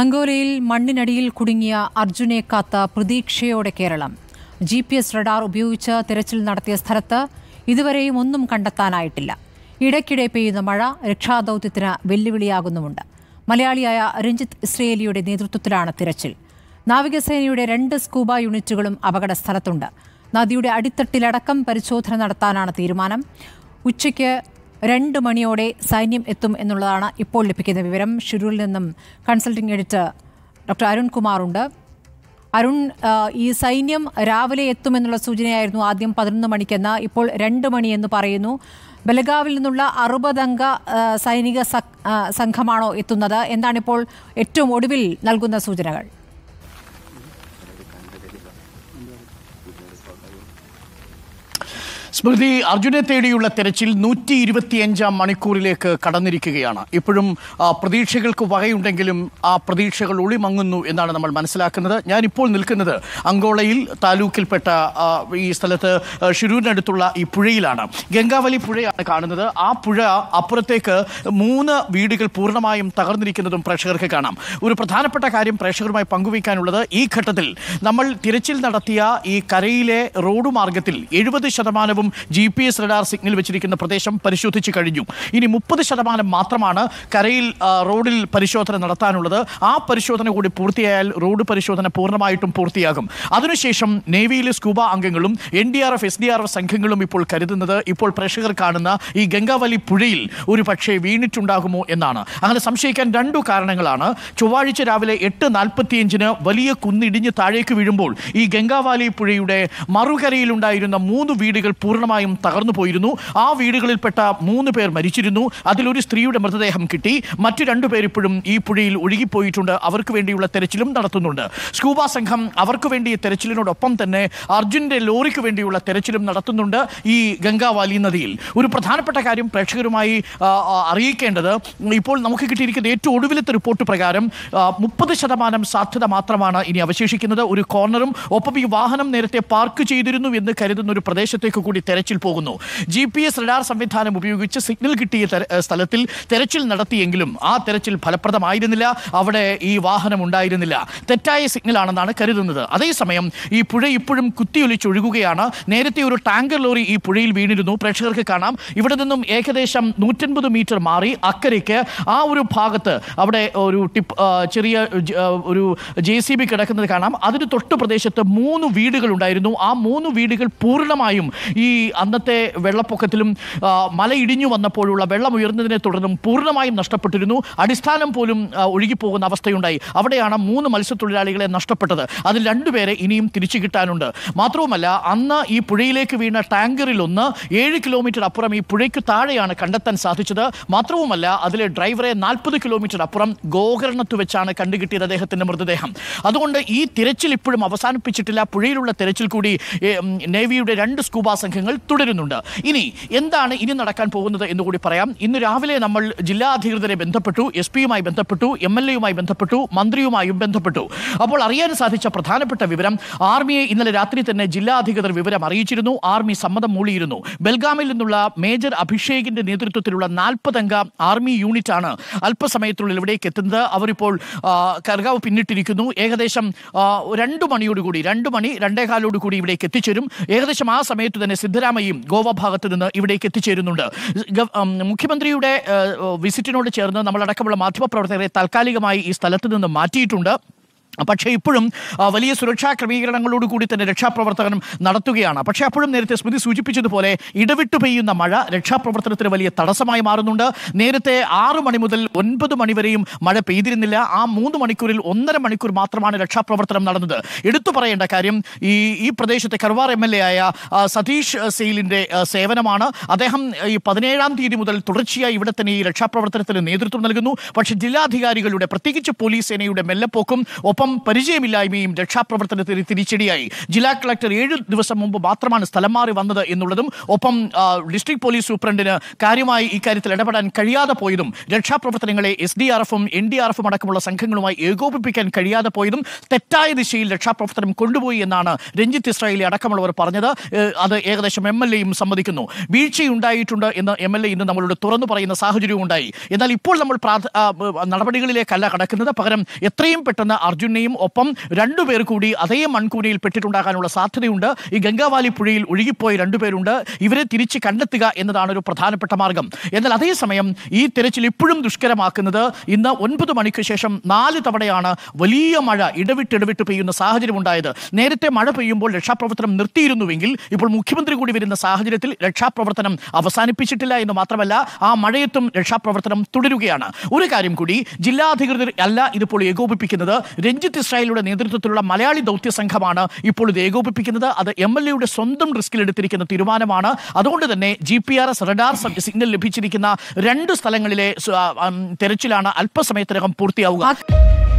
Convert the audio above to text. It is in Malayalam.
അങ്കോലയിൽ മണ്ണിനടിയിൽ കുടുങ്ങിയ അർജുനെ കാത്ത പ്രതീക്ഷയോടെ Keralam G P S radar ഉപയോഗിച്ച് തിരച്ചിൽ നടത്തിയ സ്ഥലത്ത് ഇതുവരെയും ഒന്നും കണ്ടെത്താനായിട്ടില്ല ഇടയ്ക്കിടെ പെയ്യുന്ന മഴ രക്ഷാദൌത്യത്തിന് വെല്ലുവിളിയാകുന്നുമുണ്ട് മലയാളിയായ രഞ്ജിത്ത് ഇസ്രയേലിയുടെ നേതൃത്വത്തിലാണ് തിരച്ചിൽ നാവികസേനയുടെ രണ്ട് സ്കൂബ യൂണിറ്റുകളും അപകട സ്ഥലത്തുണ്ട് നദിയുടെ അടിത്തട്ടിലടക്കം പരിശോധന നടത്താനാണ് തീരുമാനം ഉച്ചയ്ക്ക് രണ്ട് മണിയോടെ സൈന്യം എത്തും എന്നുള്ളതാണ് ഇപ്പോൾ ലഭിക്കുന്ന വിവരം ഷിരൂരിൽ നിന്നും കൺസൾട്ടിംഗ് എഡിറ്റർ ഡോക്ടർ അരുൺ കുമാറുണ്ട് അരുൺ ആ, ഈ സൈന്യം രാവിലെ എത്തുമെന്നുള്ള സൂചനയായിരുന്നു ആദ്യം പതിനൊന്ന് മണിക്കെന്ന് ഇപ്പോൾ രണ്ട് മണിയെന്ന് പറയുന്നു ബലഗാവിൽ നിന്നുള്ള അറുപതംഗ ആ, സൈനിക സ- ആ, സംഘമാണോ എത്തുന്നത് എന്താണിപ്പോൾ ഏറ്റവും ഒടുവിൽ നൽകുന്ന സൂചനകൾ സ്മൃതി അർജുനെ തേടിയുള്ള തെരച്ചിൽ നൂറ്റി ഇരുപത്തിയഞ്ചാം മണിക്കൂറിലേക്ക് കടന്നിരിക്കുകയാണ് ഇപ്പോഴും ആ, പ്രതീക്ഷകൾക്ക് വകയുണ്ടെങ്കിലും ആ പ്രതീക്ഷകൾ ഒളിമങ്ങുന്നു എന്നാണ് നമ്മൾ മനസ്സിലാക്കുന്നത് ഞാനിപ്പോൾ നിൽക്കുന്നത് അങ്കോളയിൽ താലൂക്കിൽപ്പെട്ട ആ, ഈ സ്ഥലത്ത് ആ, ഷിരൂരിനടുത്തുള്ള ഈ പുഴയിലാണ് ഗംഗാവലി പുഴയാണ് കാണുന്നത് ആ പുഴ അപ്പുറത്തേക്ക് മൂന്ന് വീടുകൾ പൂർണ്ണമായും തകർന്നിരിക്കുന്നതും പ്രേക്ഷകർക്ക് കാണാം ഒരു പ്രധാനപ്പെട്ട കാര്യം പ്രേക്ഷകരുമായി പങ്കുവയ്ക്കാനുള്ളത് ഈ ഘട്ടത്തിൽ നമ്മൾ തിരച്ചിൽ നടത്തിയ ഈ കരയിലെ റോഡ് മാർഗത്തിൽ എഴുപത് ശതമാനവും G P S radar signal വെച്ചിരിക്കുന്ന പ്രദേശം പരിശോധിച്ചു കഴിഞ്ഞു ഇനി മുപ്പത് ശതമാനം മാത്രമാണ് കരയിൽ ആ, റോഡിൽ പരിശോധന നടത്താനുള്ളത് ആ പരിശോധന കൂടി പൂർത്തിയായാൽ റോഡ് പരിശോധന പൂർണ്ണമായിട്ടും പൂർത്തിയാകും അതിനുശേഷം നേവിയിലെ സ്കൂബ അംഗങ്ങളും N D R F S D R F സംഘങ്ങളും ഇപ്പോൾ കരുതുന്നത് ഇപ്പോൾ പ്രേക്ഷകർ കാണുന്ന ഈ ഗംഗാവലി പുഴയിൽ ഒരു പക്ഷേ വീണിട്ടുണ്ടാകുമോ എന്നാണ് അങ്ങനെ സംശയിക്കാൻ രണ്ടു കാരണങ്ങളാണ് ചൊവ്വാഴ്ച രാവിലെ എട്ട് നാൽപ്പത്തിയഞ്ചിന് വലിയ കുന്നിടിഞ്ഞ് താഴേക്ക് വീഴുമ്പോൾ ഈ ഗംഗാവാലി പുഴയുടെ മറുകരയിലുണ്ടായിരുന്ന മൂന്ന് വീടുകൾ പൂർണ്ണമായും തകർന്നു പോയിരുന്നു ആ വീടുകളിൽപ്പെട്ട മൂന്ന് പേർ മരിച്ചിരുന്നു അതിലൊരു സ്ത്രീയുടെ മൃതദേഹം കിട്ടി മറ്റു രണ്ടു പേർ ഇപ്പോഴും ഈ പുഴയിൽ ഒഴുകിപ്പോയിട്ടുണ്ട് അവർക്ക് വേണ്ടിയുള്ള തെരച്ചിലും നടത്തുന്നുണ്ട് സ്കൂബ സംഘം അവർക്ക് വേണ്ടി തെരച്ചിലിനോടൊപ്പം തന്നെ അർജുന്റെ ലോറിക്ക് വേണ്ടിയുള്ള തെരച്ചിലും നടത്തുന്നുണ്ട് ഈ ഗംഗാവാലി നദിയിൽ ഒരു പ്രധാനപ്പെട്ട കാര്യം പ്രേക്ഷകരുമായി ആ, ആ, അറിയിക്കേണ്ടത് ഇപ്പോൾ നമുക്ക് കിട്ടിയിരിക്കുന്ന ഏറ്റവും ഒടുവിലത്തെ റിപ്പോർട്ട് പ്രകാരം മുപ്പത് ശതമാനം സാധ്യത മാത്രമാണ് ഇനി അവശേഷിക്കുന്നത് ഒരു കോർണറും ഒപ്പം ഈ വാഹനം നേരത്തെ പാർക്ക് ചെയ്തിരുന്നു എന്ന് കരുതുന്ന ഒരു പ്രദേശത്തേക്ക് കൂടി തെരച്ചിൽ പോകുന്നു ജി പി എസ് റഡാർ സംവിധാനം ഉപയോഗിച്ച് സിഗ്നൽ കിട്ടിയ തെര- ഏഹ് സ്ഥലത്തിൽ തെരച്ചിൽ നടത്തിയെങ്കിലും ആ തെരച്ചിൽ ഫലപ്രദമായിരുന്നില്ല അവിടെ ഈ വാഹനം ഉണ്ടായിരുന്നില്ല തെറ്റായ സിഗ്നലാണെന്നാണ് കരുതുന്നത് അതേസമയം ഈ പുഴ ഇപ്പോഴും കുത്തിയൊലിച്ചൊഴുകുകയാണ് നേരത്തെ ഒരു ടാങ്കർ ലോറി ഈ പുഴയിൽ വീണിരുന്നു പ്രേക്ഷകർക്ക് കാണാം ഇവിടെ നിന്നും ഏകദേശം നൂറ്റൻപത് മീറ്റർ മാറി അക്കരയ്ക്ക് ആ ഒരു ഭാഗത്ത് അവിടെ ഒരു ടിപ്പ് ആ, ചെറിയ ജ- ആ, ഒരു ജെ സി ബി കിടക്കുന്നത് കാണാം അതിന് തൊട്ട് പ്രദേശത്ത് മൂന്ന് വീടുകൾ ഉണ്ടായിരുന്നു ആ മൂന്ന് വീടുകൾ പൂർണ്ണമായും ഈ അന്നത്തെ വെള്ളപ്പൊക്കത്തിലും ആ, മല ഇടിഞ്ഞു വന്നപ്പോഴുള്ള വെള്ളം ഉയർന്നതിനെ തുടർന്നും പൂർണ്ണമായും നഷ്ടപ്പെട്ടിരുന്നു അടിസ്ഥാനം പോലും ആ, ഒഴുകിപ്പോകുന്ന അവസ്ഥയുണ്ടായി അവിടെയാണ് മൂന്ന് മത്സ്യത്തൊഴിലാളികളെ നഷ്ടപ്പെട്ടത് അതിൽ രണ്ടുപേരെ ഇനിയും തിരിച്ചു കിട്ടാനുണ്ട് മാത്രവുമല്ല അന്ന് ഈ പുഴയിലേക്ക് വീണ ടാങ്കറിൽ ഒന്ന് ഏഴ് കിലോമീറ്റർ അപ്പുറം ഈ പുഴയ്ക്ക് താഴെയാണ് കണ്ടെത്താൻ സാധിച്ചത് മാത്രവുമല്ല അതിലെ ഡ്രൈവറെ നാൽപ്പത് കിലോമീറ്റർ അപ്പുറം ഗോകർണത്ത് വെച്ചാണ് കണ്ടുകിട്ടിയത് അദ്ദേഹത്തിന്റെ മൃതദേഹം അതുകൊണ്ട് ഈ തിരച്ചിൽ ഇപ്പോഴും അവസാനിപ്പിച്ചിട്ടില്ല പുഴയിലുള്ള തിരച്ചിൽ കൂടി ഏ, ഉം, നേവിയുടെ രണ്ട് സ്കൂബ സംഘങ്ങൾ തുടരുന്നുണ്ട് ഇനി എന്താണ് ഇനി നടക്കാൻ പോകുന്നത് എന്ന് കൂടി പറയാം ഇന്ന് രാവിലെ നമ്മൾ ജില്ലാ അധികൃതരെ ബന്ധപ്പെട്ടു എസ് പിയുമായി ബന്ധപ്പെട്ടു എം എൽ എയുമായി ബന്ധപ്പെട്ടു മന്ത്രിയുമായും ബന്ധപ്പെട്ടു അപ്പോൾ അറിയാൻ സാധിച്ച പ്രധാനപ്പെട്ട വിവരം ആർമിയെ ഇന്നലെ രാത്രി തന്നെ ജില്ലാ അധികൃതർ വിവരം അറിയിച്ചിരുന്നു ആർമി സമ്മതം മൂളിയിരുന്നു ബൽഗാമിൽ നിന്നുള്ള മേജർ അഭിഷേകിന്റെ നേതൃത്വത്തിലുള്ള നാൽപ്പതംഗ ആർമി യൂണിറ്റ് ആണ് അല്പസമയത്തിനുള്ളിൽ ഇവിടേക്ക് എത്തുന്നത് അവരിപ്പോൾ ആ, കർഗാവ് പിന്നിട്ടിരിക്കുന്നു ഏകദേശം ആ, രണ്ടു മണിയോടുകൂടി രണ്ടു മണി രണ്ടേകാലോടുകൂടി ഇവിടേക്ക് എത്തിച്ചേരും ഏകദേശം ആ സമയത്ത് തന്നെ സിദ്ധരാമയ്യയും ഗോവ ഭാഗത്ത് നിന്ന് ഇവിടേക്ക് എത്തിച്ചേരുന്നുണ്ട് ഗവ- ഉം, മുഖ്യമന്ത്രിയുടെ ആ, വിസിറ്റിനോട് ചേർന്ന് നമ്മളടക്കമുള്ള മാധ്യമപ്രവർത്തകരെ താൽക്കാലികമായി ഈ സ്ഥലത്ത് നിന്ന് മാറ്റിയിട്ടുണ്ട് പക്ഷേ ഇപ്പോഴും ആ, വലിയ സുരക്ഷാ ക്രമീകരണങ്ങളോട് കൂടി തന്നെ രക്ഷാപ്രവർത്തനം നടത്തുകയാണ് പക്ഷേ അപ്പോഴും നേരത്തെ സ്മൃതി സൂചിപ്പിച്ചതുപോലെ ഇടവിട്ട് പെയ്യുന്ന മഴ രക്ഷാപ്രവർത്തനത്തിന് വലിയ തടസ്സമായി മാറുന്നുണ്ട് നേരത്തെ ആറ് മണി മുതൽ ഒൻപത് മണി വരെയും മഴ പെയ്തിരുന്നില്ല ആ മൂന്ന് മണിക്കൂറിൽ ഒന്നര മണിക്കൂർ മാത്രമാണ് രക്ഷാപ്രവർത്തനം നടന്നത് എടുത്തു പറയേണ്ട കാര്യം ഈ ഈ പ്രദേശത്തെ കർവാർ എം എൽ എ ആയ ആ, സതീഷ് ആ, സെയിലിന്റെ ആ, സേവനമാണ് അദ്ദേഹം ഈ പതിനേഴാം തീയതി മുതൽ തുടർച്ചയായി ഇവിടെ തന്നെ ഈ രക്ഷാപ്രവർത്തനത്തിന് നേതൃത്വം നൽകുന്നു പക്ഷേ ജില്ലാധികാരികളുടെ പ്രത്യേകിച്ച് പോലീസ് സേനയുടെ മെല്ലപ്പോക്കും ഒപ്പം ഒപ്പം പരിചയമില്ലായ്മയും രക്ഷാപ്രവർത്തനത്തിന് തിരിച്ചടിയായി ജില്ലാ കളക്ടർ ഏഴ് ദിവസം മുമ്പ് മാത്രമാണ് സ്ഥലം മാറി വന്നത് എന്നുള്ളതും ഒപ്പം ആ, ഡിസ്ട്രിക്ട് പോലീസ് സൂപ്രണ്ടിന് കാര്യമായി ഇക്കാര്യത്തിൽ ഇടപെടാൻ കഴിയാതെ പോയതും രക്ഷാപ്രവർത്തനങ്ങളെ എസ് ഡി ആർ എഫും എൻ ഡി ആർ എഫും അടക്കമുള്ള സംഘങ്ങളുമായി ഏകോപിപ്പിക്കാൻ കഴിയാതെ പോയതും തെറ്റായ ദിശയിൽ രക്ഷാപ്രവർത്തനം കൊണ്ടുപോയി എന്നാണ് രഞ്ജിത്ത് ഇസ്രായേലി അടക്കമുള്ളവർ പറഞ്ഞത് ഏഹ്, അത് ഏകദേശം എം എൽ എയും സമ്മതിക്കുന്നു വീഴ്ചയുണ്ടായിട്ടുണ്ട് എന്ന് എം എൽ എ ഇന്ന് നമ്മളോട് തുറന്നു പറയുന്ന സാഹചര്യവും ഉണ്ടായി എന്നാൽ ഇപ്പോൾ നമ്മൾ പ്രാഥ- ആ, ബ- നടപടികളിലേക്കല്ല കടക്കുന്നത് പകരം എത്രയും പെട്ടെന്ന് അർജുനെയും ഒപ്പം രണ്ടുപേർ കൂടി അതേ മൺകൂനയിൽ പെട്ടിട്ടുണ്ടാകാനുള്ള സാധ്യതയുണ്ട് ഈ ഗംഗാവാലി പുഴയിൽ ഒഴുകിപ്പോയ രണ്ടുപേരുണ്ട് ഇവരെ തിരിച്ച് കണ്ടെത്തുക എന്നതാണ് ഒരു പ്രധാനപ്പെട്ട മാർഗം എന്നാൽ അതേസമയം ഈ തെരച്ചിൽ ഇപ്പോഴും ദുഷ്കരമാക്കുന്നത് ഇന്ന് ഒൻപത് മണിക്ക് ശേഷം നാല് തവണയാണ് വലിയ മഴ ഇടവിട്ടിടവിട്ട് പെയ്യുന്ന സാഹചര്യം ഉണ്ടായത് നേരത്തെ മഴ പെയ്യുമ്പോൾ രക്ഷാപ്രവർത്തനം നിർത്തിയിരുന്നുവെങ്കിൽ ഇപ്പോൾ മുഖ്യമന്ത്രി കൂടി വരുന്ന സാഹചര്യത്തിൽ രക്ഷാപ്രവർത്തനം അവസാനിപ്പിച്ചിട്ടില്ല എന്ന് മാത്രമല്ല ആ മഴയത്തും രക്ഷാപ്രവർത്തനം തുടരുകയാണ് ഒരു കാര്യം കൂടി ജില്ലാ അധികൃതർ അല്ല ഇതിപ്പോൾ ഏകോപിപ്പിക്കുന്നത് രഞ്ജിത്ത് ഇസ്രായേലിയുടെ നേതൃത്വത്തിലുള്ള മലയാളി ദൗത്യ സംഘമാണ് ഇപ്പോൾ ഇത് ഏകോപിപ്പിക്കുന്നത് അത് എം എൽ എയുടെ സ്വന്തം റിസ്കിൽ എടുത്തിരിക്കുന്ന തീരുമാനമാണ് അതുകൊണ്ട് തന്നെ G P R S radar signal ലഭിച്ചിരിക്കുന്ന രണ്ട് സ്ഥലങ്ങളിലെ സ- ആ, ഉം, തെരച്ചിലാണ് അല്പസമയത്തിനകം പൂർത്തിയാവുക ആ-